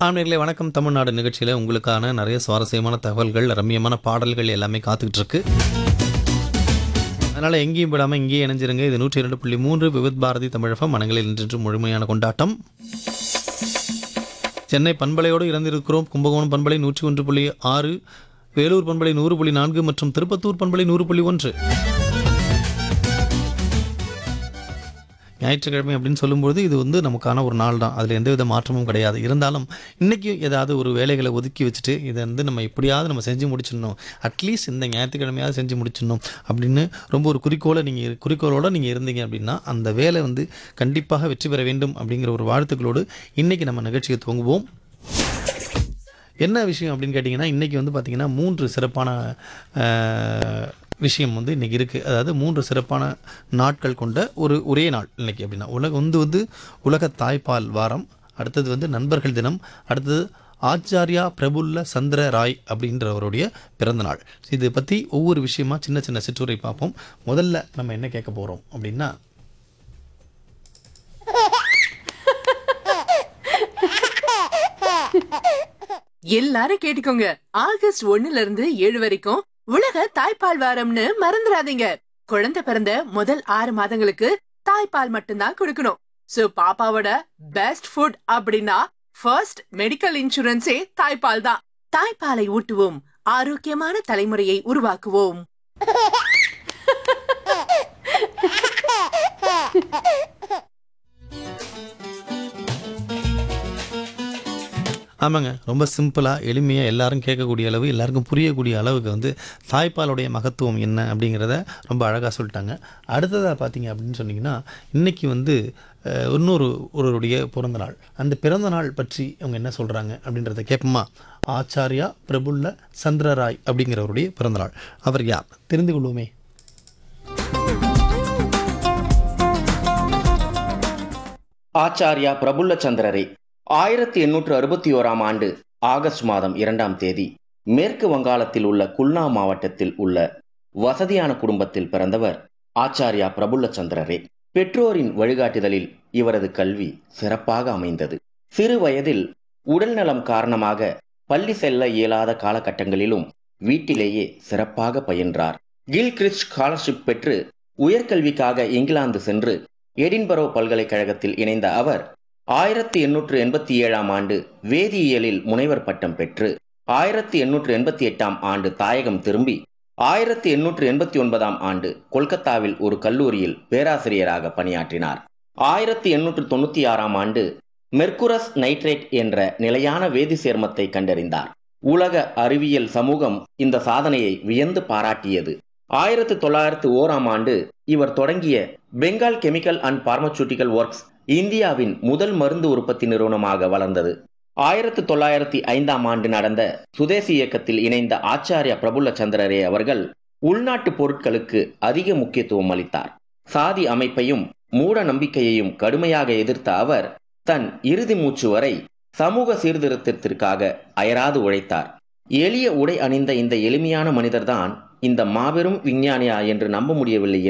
ஆன்மீர்களே வணக்கம் தமிழ்நாடு நிகழ்ச்சியில் உங்களுக்கான நிறைய சுவாரஸ்யமான தகவல்கள் ரம்மியமான பாடல்கள் எல்லாமே காத்துக்கிட்டு இருக்கு அதனால் எங்கேயும் விடாமல் இங்கேயே இணைஞ்சிருங்க இது நூற்றி இரண்டு புள்ளி மூன்று விவித் பாரதி தமிழகம் மனங்களில் இன்று முழுமையான கொண்டாட்டம் சென்னை பண்பலையோடு இறந்திருக்கிறோம் கும்பகோணம் பண்பலை நூற்றி ஒன்று புள்ளி ஆறு வேலூர் பண்பலை நூறு புள்ளி நான்கு மற்றும் திருப்பத்தூர் பண்பலை நூறு புள்ளி ஒன்று ஞாயிற்றுக்கிழமை அப்படின்னு சொல்லும்போது இது வந்து நமக்கான ஒரு நாள் தான் அதில் எந்தவித மாற்றமும் கிடையாது இருந்தாலும் இன்றைக்கி ஏதாவது ஒரு வேலைகளை ஒதுக்கி வச்சுட்டு இதை வந்து நம்ம எப்படியாவது நம்ம செஞ்சு முடிச்சிடணும் அட்லீஸ்ட் இந்த ஞாயிற்றுக்கிழமையாவது செஞ்சு முடிச்சிடணும் அப்படின்னு ரொம்ப ஒரு குறிக்கோளை நீங்கள் குறிக்கோளோடு நீங்கள் இருந்தீங்க அப்படின்னா அந்த வேலை வந்து கண்டிப்பாக வெற்றி பெற வேண்டும் அப்படிங்கிற ஒரு வாழ்த்துக்களோடு இன்றைக்கி நம்ம நிகழ்ச்சியை துவங்குவோம் என்ன விஷயம் அப்படின்னு கேட்டிங்கன்னா இன்றைக்கி வந்து பார்த்திங்கன்னா மூன்று சிறப்பான அஹ், விஷயம் வந்து இன்றைக்கி இருக்குது அதாவது மூன்று சிறப்பான நாட்கள் கொண்ட ஒரு ஒரே நாள் இன்றைக்கி அப்படின்னா உலக வந்து வந்து உலக தாய்ப்பால் வாரம் அடுத்தது வந்து நண்பர்கள் தினம் அடுத்தது ஆச்சாரியா பிரபுல்ல சந்திர ராய் அப்படின்றவருடைய பிறந்த நாள் இது பற்றி ஒவ்வொரு விஷயமா சின்ன சின்ன சிற்றுரை பார்ப்போம் முதல்ல நம்ம என்ன கேட்க போகிறோம் அப்படின்னா எல்லாரும் கேட்டுக்கோங்க ஆகஸ்ட் ஒண்ணுல இருந்து ஏழு வரைக்கும் உலக தாய்ப்பால் வாரம்னு மறந்துடாதீங்க குழந்தை பிறந்த முதல் ஆறு மாதங்களுக்கு தாய்ப்பால் மட்டும்தான் கொடுக்கணும் சோ பாப்பாவோட பெஸ்ட் ஃபுட் அப்படின்னா ஃபர்ஸ்ட் மெடிக்கல் இன்சூரன்ஸே தாய்ப்பால் தான் தாய்ப்பாலை ஊட்டுவோம் ஆரோக்கியமான தலைமுறையை உருவாக்குவோம் ஆமாங்க ரொம்ப சிம்பிளாக எளிமையாக எல்லாரும் கேட்கக்கூடிய அளவு எல்லாருக்கும் புரியக்கூடிய அளவுக்கு வந்து தாய்ப்பாலுடைய மகத்துவம் என்ன அப்படிங்கிறத ரொம்ப அழகாக சொல்லிட்டாங்க அடுத்ததாக பார்த்தீங்க அப்படின்னு சொன்னீங்கன்னா இன்றைக்கி வந்து அஹ், இன்னொரு ஒருவருடைய பிறந்த நாள் அந்த பிறந்த நாள் பற்றி அவங்க என்ன சொல்கிறாங்க அப்படின்றத கேட்போமா ஆச்சாரியா பிரபுல்ல சந்திரராய் அப்படிங்கிறவருடைய பிறந்த நாள் அவர் யார் தெரிந்து கொள்வோமே ஆச்சாரியா பிரபுல்ல சந்திரரே ஆயிரத்தி எண்ணூற்று அறுபத்தி ஓராம் ஆண்டு ஆகஸ்ட் மாதம் இரண்டாம் தேதி மேற்கு வங்காளத்தில் உள்ள குல்னா மாவட்டத்தில் உள்ள வசதியான குடும்பத்தில் பிறந்தவர் ஆச்சாரியா பிரபுல்ல சந்திரரே பெற்றோரின் வழிகாட்டுதலில் இவரது கல்வி சிறப்பாக அமைந்தது சிறு வயதில் உடல்நலம் காரணமாக பள்ளி செல்ல இயலாத காலகட்டங்களிலும் வீட்டிலேயே சிறப்பாக பயின்றார் கில்கிறிஸ்ட் ஸ்காலர்ஷிப் பெற்று உயர்கல்விக்காக இங்கிலாந்து சென்று எடின்பரோ பல்கலைக்கழகத்தில் இணைந்த அவர் ஆயிரத்தி எண்ணூற்று எண்பத்தி ஏழாம் ஆண்டு வேதியியலில் முனைவர் பட்டம் பெற்று ஆயிரத்தி எண்ணூற்று எண்பத்தி எட்டாம் ஆண்டு தாயகம் திரும்பி ஆயிரத்தி எண்ணூற்று எண்பத்தி ஒன்பதாம் ஆண்டு கொல்கத்தாவில் ஒரு கல்லூரியில் பேராசிரியராக பணியாற்றினார் ஆயிரத்தி எண்ணூற்று தொண்ணூற்றி ஆறாம் ஆண்டு மெர்குரஸ் நைட்ரேட் என்ற நிலையான வேதி சேர்மத்தை கண்டறிந்தார் உலக அறிவியல் சமூகம் இந்த சாதனையை வியந்து பாராட்டியது ஆயிரத்து தொள்ளாயிரத்து ஓராம் ஆண்டு இவர் தொடங்கிய Bengal chemical and pharmaceutical works இந்தியாவின் முதல் மருந்து உற்பத்தி நிறுவனமாக வளர்ந்தது ஆயிரத்து தொள்ளாயிரத்தி ஐந்தாம் ஆண்டு நடந்த சுதேசி இயக்கத்தில் இணைந்த ஆச்சாரியா பிரபுல்ல சந்திரரே அவர்கள் உள்நாட்டு பொருட்களுக்கு அதிக முக்கியத்துவம் அளித்தார் சாதி அமைப்பையும் மூட நம்பிக்கையையும் கடுமையாக எதிர்த்த அவர் தன் இறுதி மூச்சு வரை சமூக சீர்திருத்தத்திற்காக அயராது உழைத்தார் எளிய உடை அணிந்த இந்த எளிமையான மனிதர்தான் இந்த மாபெரும் விஞ்ஞானியா என்று நம்ப முடியவில்லை